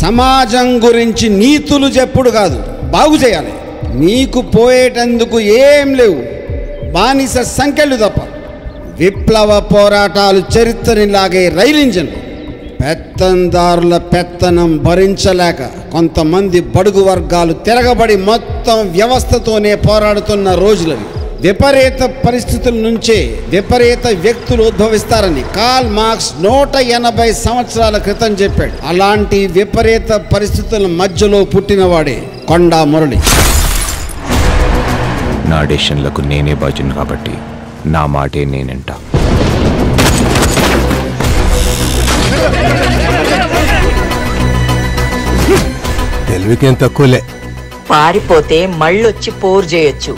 సమాజం గురించి నీతులు చెప్పుడు కాదు బాగు చేయాలి నీకు పోయేటందుకు ఏం లేవు బానిస సంఖ్యలు తప్ప విప్లవ పోరాటాలు చరిత్రనిలాగే రైలు ఇంజన్లు పెత్తందారుల పెత్తనం భరించలేక కొంతమంది బడుగు వర్గాలు తిరగబడి మొత్తం వ్యవస్థతోనే పోరాడుతున్న రోజులవి విపరీత పరిస్థితుల నుంచే విపరీత వ్యక్తులు ఉద్భవిస్తారని కాల్ మార్క్స్ నూట ఎనభై సంవత్సరాల క్రితం చెప్పాడు అలాంటి విపరీత పరిస్థితుల మధ్యలో పుట్టినవాడే కొండా మురళి నా డెసిషన్లకు నేనే బాధ్యుని కాబట్టి నా మాటే నేనంటా తెలివికేం తక్కువలే పారిపోతే మళ్ళొచ్చి పోరు చేయొచ్చు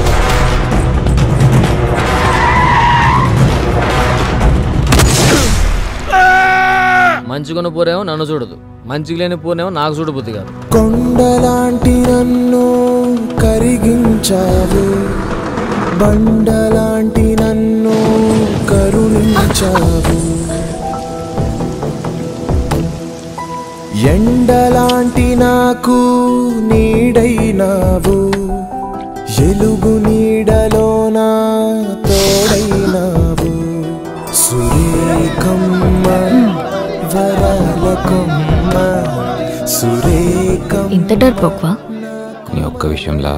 మంచిగున్న పూరేమో నన్ను చూడదు మంచిగా లేని పూరేమో నాకు చూడబుద్ది కాదు కొండలాంటి నన్ను కరిగించావు బండలాంటి నన్ను కరుణించావు ఎండలాంటి నాకు నీడైనావు ఎలుగు నీడలోన తోడైనావు సురేఖమ్మ వరాల కొమ్మ సురేఖమ్మ ఇంత డర్పోక్వా నీ ఒక్క విషయంలో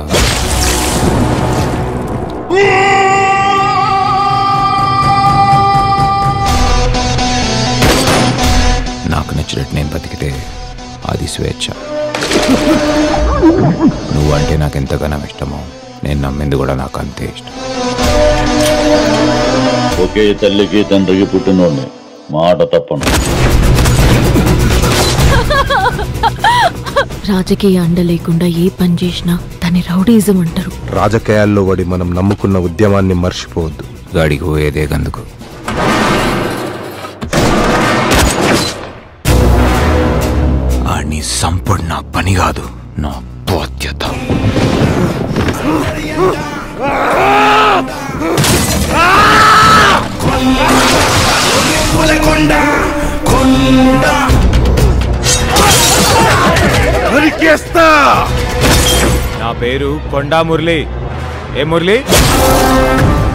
నాకు నచ్చినట్టు నేను బతికితే అది స్వేచ్ఛ నువ్వంటే నాకు ఎంతగానో ఇష్టమో నేను నమ్మింది కూడా నాకు అంతే ఇష్టం ఒకే తల్లికి తండ్రికి పుట్టినోడిని మాట తప్పను రాజకీయ అండ లేకుండా ఏ పని చేసినా దాన్ని రౌడీజం అంటారు రాజకీయాల్లో పడి మనం నమ్ముకున్న ఉద్యమాన్ని మర్చిపోవద్దు గాడికి పోయేదే గందుకు ఆడిని సంపడు నా పని కాదు నా బాధ్యత నా పేరు కొండా మురళి ఏ మురళి